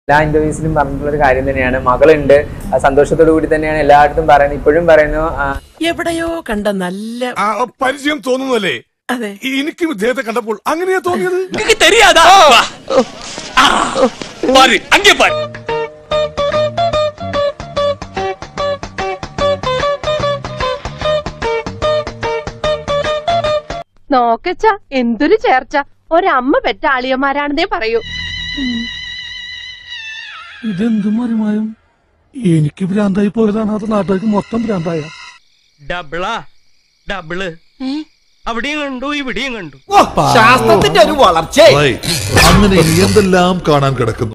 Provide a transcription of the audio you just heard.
എല്ലാ ഇന്റർവ്യൂസിലും പറഞ്ഞിട്ടുള്ള ഒരു കാര്യം തന്നെയാണ് മകളുണ്ട് ആ സന്തോഷത്തോടു കൂടി തന്നെയാണ് എല്ലായിടത്തും പറയുന്നത് ഇപ്പോഴും പറയുന്നു ആ, എവിടെയോ കണ്ട നല്ല ആ, പരിചയം തോന്നുന്നല്ലേ അതെ എനിക്കും ഇദ്ദേഹത്തെ കണ്ടപ്പോൾ അങ്ങനെയാ തോന്നിയത് உங்களுக்கு தெரியாதா ஆ, பாரு அங்கே பாரு നോക്കച്ച എന്തൊരു ചേർച്ച ഒരമ്മ പെറ്റ ആളിയന്മാരാണെന്നേ പറയൂ ഇതെന്ത് മറിമായും എനിക്ക് ഭ്രാന്തായി പോയതാണ് അത് നാട്ടുകാർക്ക് മൊത്തം ഭ്രാന്തായ ഡബിളാ ഡബിള് അവിടെയും കണ്ടു ഇവിടെയും കണ്ടു ശാസ്ത്രത്തിന്റെ ഒരു വളർച്ച അങ്ങനെ ഇനി എന്തെല്ലാം കാണാൻ കിടക്കുന്നു